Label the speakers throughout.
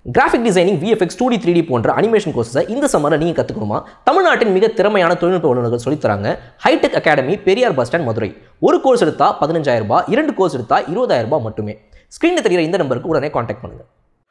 Speaker 1: Graphic designing VFX two D three D போன்ற animation கோர்ஸை இந்த சம்மரில் நீங்கள் கற்றுக்கணுமா தமிழ்நாட்டின் மிக திறமையான தொழில்நுட்ப வல்லுநர்கள் சொல்லித் தராங்க hi tech academy Periyar bus stand Madurai ஒரு கோர்ஸ் எடுத்தா பதினஞ்சாயிரம் ரூபாய் இரண்டு கோர்ஸ் எடுத்தா இருபதாயிரம் ரூபாய் மட்டுமே ஸ்க்ரீனில் தெரிகிற இந்த நம்பருக்கு உடனே காண்டாக்ட் பண்ணுங்கள்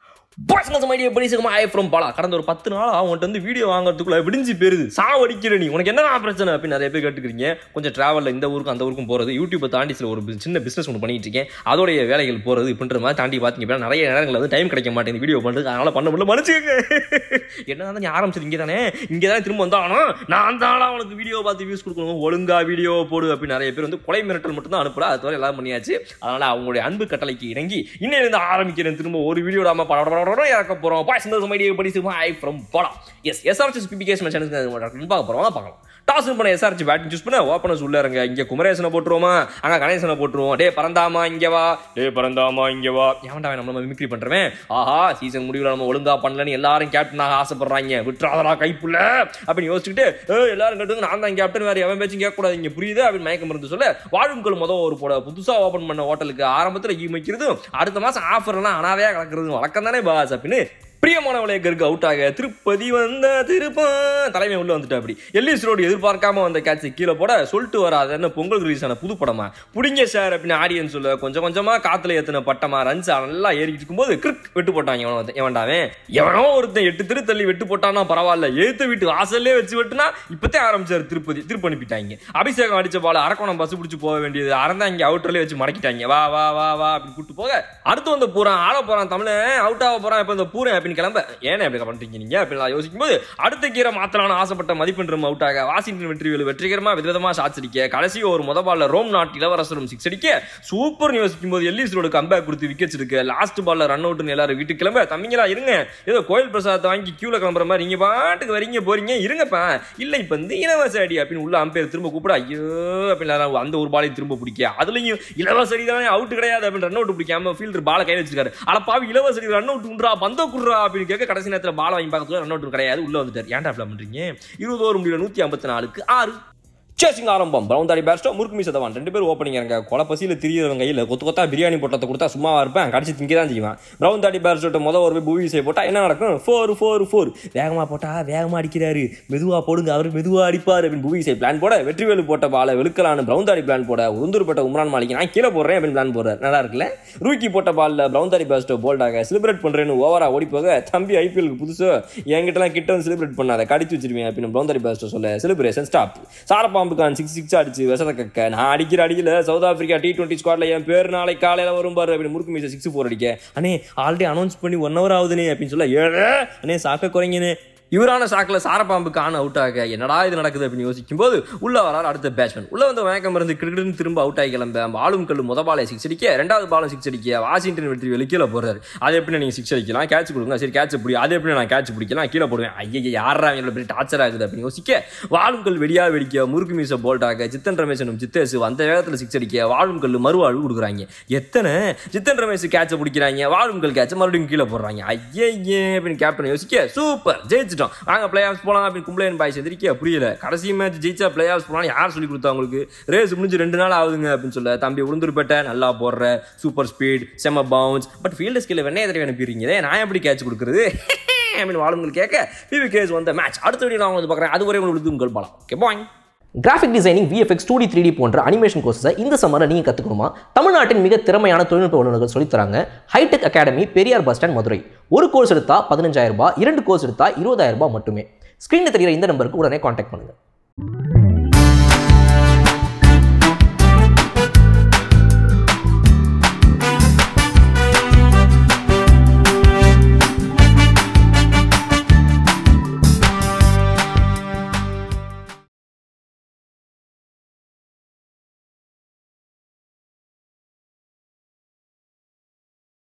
Speaker 2: பாய்ஸ் மைடியா படிச்சுக்கமா ஐ ஃப்ரம் பாலா கடந்த ஒரு பத்து நாள் அவன்கிட்ட வந்து வீடியோ வாங்குறதுக்குள்ள விடிஞ்சு போயிருது சாவடிக்கிற நீ உனக்கு என்ன பிரச்சனை அப்படின்னு நிறைய பேர் கேட்டுக்கிறீங்க கொஞ்சம் டிராவலில் இந்த ஊருக்கும் அந்த ஊருக்கும் போகிறது யூடியூப்பை தாண்டி சில ஒரு bu- சின்ன பிஸ்னஸ் ஒன்று பண்ணிட்டு இருக்கேன் அதோடைய வேலைகள் போகிறது இப்படின்ற மாதிரி தாண்டி பார்த்தீங்க அப்படின்னா நிறைய நேரங்களில் வந்து டைம் கிடைக்க மாட்டேங்குது வீடியோ பண்ணுறது அதனால பண்ண முடியல மன்னிச்சுக்கங்க என்ன தான் நீ ஆரம்பிச்சது இங்கே தானே இங்கே தானே திரும்ப வந்தானோ நான் தானா உனக்கு வீடியோ பார்த்து வியூஸ் கொடுக்கணும் ஒழுங்கா வீடியோ போடு அப்படின்னு நிறைய பேர் வந்து கொலை மிரட்டல் மட்டும் தான் அனுப்புறா அது தவிர எல்லாம் பண்ணியாச்சு அதனால அவங்களுடைய அன்பு கட்டளைக்கு இறங்கி இன்னையிலிருந்து ஆரம்பிக்கிறேன் திரும்ப ஒரு வீடியோ நாம பட பட பட இறக்க போறோம் பாய்ஸ் இந்த மைடியை படிச்சு ஐ ஃப்ரம் படா எஸ் எஸ்ஆர்எஸ் பிபிகேஷன் சேனலுக்கு பார்க்க போறோம் வாங்க பார்க்கலாம் டாஸ் பண்ண எஸ்ஆர்ச்சி பேட்டிங் சூஸ் பண்ண ஓப்பனர்ஸ் உள்ள இறங்க இங்க குமரேசனை போட்டுருவோமா அங்க கணேசனை போட்டுருவோம் டே பறந்தாமா இங்க வா டே பறந்தாமா இங்க வா ஏன்டா அவன் நம்மள மிமிக்ரி பண்றவன் ஆஹா சீசன் முடிவுல நம்ம ஒழுங்கா பண்ணலன்னு எல்லாரும் கேப்டனாக ஆசைப்படுறாங்க விட்டுறாதடா கைப்புள்ள அப்படின்னு யோசிச்சுக்கிட்டு "ஏய், எல்லாரும் கேட்டு நான் தான் கேப்டன் வேற எவன் பேச்சும் கேட்கக்கூடாது இங்க புரியுது அப்படின்னு மயக்கம் இருந்து சொல்ல வாழும்கள் மொதல் ஒரு போட புதுசா ஓபன் பண்ண ஹோட்டலுக்கு ஆரம்பத்துல ஈ வைக்கிறதும் அடுத்த மாசம் ஆஃபர்லாம் அனாதையா கலக்குறதும் வழக்கம் தானே பாஸ் அப்படின்னு பிரியமானவளே கருக்கு அவுட் ஆக திருப்பதி வந்த திருப்பம் தலைமை உள்ள வந்துட்டு அப்படி எல்லிஸ் ரோடு எதிர்பார்க்காம வந்த கேட்ச் கீழே போட சொல்லிட்டு வராத என்ன பொங்கல் ரிலீஸ் ஆன புது படமா புடிங்க சார் அப்படின்னு ஆடியன்ஸ் சொல்ல கொஞ்சம் கொஞ்சமா காத்துல ஏத்தின பட்டமா ரன்ஸ் நல்லா ஏறிக்கிட்டு இருக்கும்போது கிரிக் வெட்டு போட்டாங்க எவனோ ஒருத்தன். எவன்டாவே எவனோ ஒருத்தன் எட்டு திரு தள்ளி வெட்டு போட்டானா பரவாயில்ல ஏத்து வீட்டு வாசல்லே வச்சு வெட்டுனா இப்பத்தே ஆரம்பிச்சாரு திருப்பதி திருப்பி அனுப்பிட்டாங்க அபிஷேகம் அடிச்ச பால அரக்கோணம் பஸ் பிடிச்சு போக வேண்டியது அறந்தா இங்க அவுட்டர்லயே வச்சு மடக்கிட்டாங்க வா வா வா வா அப்படின்னு கூட்டு போக அடுத்து வந்து பூரா ஆட போறான் தமிழன் அவுட் ஆக போறான் இப்ப இந்த பூரன் அப்படின்னு கிளம்ப ஏன்னா இப்படி பண்றீங்க நீங்க அப்படின்னு நான் யோசிக்கும் போது அடுத்த கீரை மாத்தலாம்னு ஆசைப்பட்ட மதிப்பென்றும் அவுட் ஆக வாஷிங்டன் வெற்றிவேலு வெற்றிகரமா விதவிதமா ஷாட்ஸ் அடிக்க கடைசி ஒரு முத பால்ல ரோம் நாட் இளவரசரும் சிக்ஸ் அடிக்க சூப்பர் யோசிக்கும் போது எல்லிஸ் ரோடு கம்பேக் கொடுத்து விக்கெட்ஸ் எடுக்க லாஸ்ட் பால்ல ரன் அவுட்னு எல்லாரும் வீட்டுக்கு கிளம்ப தம்பிங்களா இருங்க ஏதோ கோயில் பிரசாதத்தை வாங்கி கியூல கிளம்புற மாதிரி நீங்க பாட்டுக்கு வரீங்க போறீங்க இருங்கப்பா இல்ல இப்ப இந்த இலவச அடி அப்படின்னு உள்ள அம்பேர் திரும்ப கூப்பிட ஐயோ அப்படின்னு எல்லாரும் அந்த ஒரு பாலை திரும்ப பிடிக்க அதுலயும் இலவச அடி தானே அவுட் கிடையாது அப்படின்னு ரன் அவுட் பிடிக்காம ஃபீல்டர் பாலை கையில் வச்சிருக்காரு அட பாவி இலவச அடி ரன் அவுட் உண்டா பந்த குடுறா அப்படின்னு கேட்க கடைசி நேரத்துல பால் வாங்கி பார்க்கறது ரன் அவுட் கிடையாது உள்ள வந்துட்டார் ஏன்டா அப்படி பண்றீங்க இருபது ஓவர் முடியல நூத்தி ஐம்பத்தி நாலுக்கு ஆறு சேசிங் ஆரம்பம் பிரவுன் தாடி பேஸ்டோ முறுக்கு மீச தவான் ரெண்டு பேரும் ஓப்பனிங் இருங்க கொலை பசியில் திரியறவங்க கையில் கொத்து கொத்தா பிரியாணி போட்டத்தை கொடுத்தா சும்மாவா இருப்பேன் கடிச்சு திங்க தான் செய்வான் பிரவுன் தாடி பேஸ்டோட்ட மொதல் ஒரு போய் பூவி செய்ய போட்டா என்ன நடக்கும் ஃபோர் ஃபோர் ஃபோர் வேகமாக போட்டா வேகமாக அடிக்கிறாரு மெதுவா போடுங்க அவர் மெதுவா அடிப்பார் அப்படின்னு பூவி செய்ய பிளான் போட வெற்றிவேலு போட்ட பால வெளுக்கலான்னு பிரவுன் தாடி பிளான் போட உருந்துருப்பட்ட உம்ரான் மாளிகை நான் கீழே போடுறேன் அப்படின்னு பிளான் போடுறாரு நல்லா இருக்குல்ல ரூக்கி போட்ட பால்ல பிரவுன் தாடி பேஸ்டோ போல்டாக செலிப்ரேட் பண்றேன்னு ஓவரா ஓடி போக தம்பி ஐபிஎலுக்கு புதுசு என்கிட்டலாம் கிட்ட வந்து செலிப்ரேட் பண்ணாத கடிச்சு வச்சிருவேன் அப்படின்னு பிரவுன் தாடி பேஸ்டோ சொல்ல செலிப்ரேஷன் ஸ்டாப் சாரப்பாம்புக்கான் சிக்ஸ் சிக்ஸ் அடிச்சு விஷத கக்க நான் அடிக்கிற அடிக்கல சவுத் ஆப்பிரிக்கா டி டுவெண்ட்டி ஸ்குவாட்ல என் பேர் நாளை காலையில வரும் பாரு அப்படின்னு முறுக்கு மீச சிக்ஸ் ஃபோர் அடிக்க அண்ணே ஆல்ரெடி அனௌன்ஸ் பண்ணி ஒன் ஹவர் ஆகுதுனே அப்படின்னு சொல்ல ஏழு அண்ணே சாக்க குறைங்கன்னு இவரான சாக்கில் சாரப்பாம்புக்கு ஆன் அவுட் ஆக என்னடா இது நடக்குது அப்படின்னு யோசிக்கும் போது உள்ள வரார் அடுத்த பேட்ஸ்மேன் உள்ள வந்து மயக்கம் இருந்து கிரிக்கெட்னு திரும்ப அவுட் ஆகி கிளம்ப ஆளும் கல்லு முத பாலை சிக்ஸ் அடிக்க ரெண்டாவது பாலும் சிக்ஸ் அடிக்க வாஷிங்டன் வெற்றி வெளிக்கீழ போறாரு அது எப்படி நீங்க சிக்ஸ் அடிக்கலாம் கேட்ச் கொடுங்க சரி கேட்ச் பிடி அது எப்படி நான் கேட்ச் பிடிக்கலாம் கீழே போடுவேன் ஐயா யாரா இவ்வளோ பெரிய டார்ச்சர் ஆகுது அப்படின்னு யோசிக்க வாழும் கல் வெடியா வெடிக்க முறுக்கு மீச போல்ட் ஆக சித்தன் ரமேஷனும் சித்தேசு அந்த வேகத்தில் சிக்ஸ் அடிக்க வாழும் கல் மறுவாழ்வு கொடுக்குறாங்க எத்தனை சித்தன் ரமேஷ் கேட்சை பிடிக்கிறாங்க வாழும் கல் கேட்சை மறுபடியும் கீழே போடுறாங்க ஐயே அப்படின்னு கேப்டன் யோசிக்க சூப்பர் ஜெயிச்சிட்டோம் வாங்க பிளே ஆஃப்ஸ் போலாம் அப்படின்னு கும்ப்ளைன் பாய்ஸ் எதிரிக்க புரியல கடைசி மேட்ச் ஜெயிச்சா பிளே ஆஃப்ஸ் போலாம் யார் சொல்லி கொடுத்தா உங்களுக்கு ரேஸ் முடிஞ்சு ரெண்டு நாள் ஆகுதுங்க அப்படின்னு சொல்ல தம்பி உளுந்துருப்பேட்ட நல்லா போடுற சூப்பர் ஸ்பீட் செம பவுன்ஸ் பட் ஃபீல்டு ஸ்கில்ல வெண்ணைய தடவை அனுப்பிடுறீங்க நான் எப்படி கேட்ச் கொடுக்குறது அப்படின்னு வாழுங்கள் கேட்க பிவி கேஸ் வந்த மேட்ச் அடுத்த வீடியோ நான் வந்து பார்க்குறேன் அது வரை உங்களுக்கு உங்கள் பலம் okay bye
Speaker 1: graphic designing VFX two D three D போன்ற அனிமேஷன் கோர்ஸை இந்த சம்மரில் நீங்கள் கற்றுக்கணுமா தமிழ்நாட்டின் மிக திறமையான தொழில்நுட்ப வல்லுநர்கள் சொல்லித் தராங்க hi tech academy Periyar bus stand Madurai ஒரு கோர்ஸ் எடுத்தா பதினஞ்சாயிரம் ரூபாய் இரண்டு கோர்ஸ் எடுத்தா இருபதாயிரம் ரூபாய் மட்டுமே ஸ்க்ரீனில் தெரிகிற இந்த நம்பருக்கு உடனே காண்டாக்ட் பண்ணுங்கள்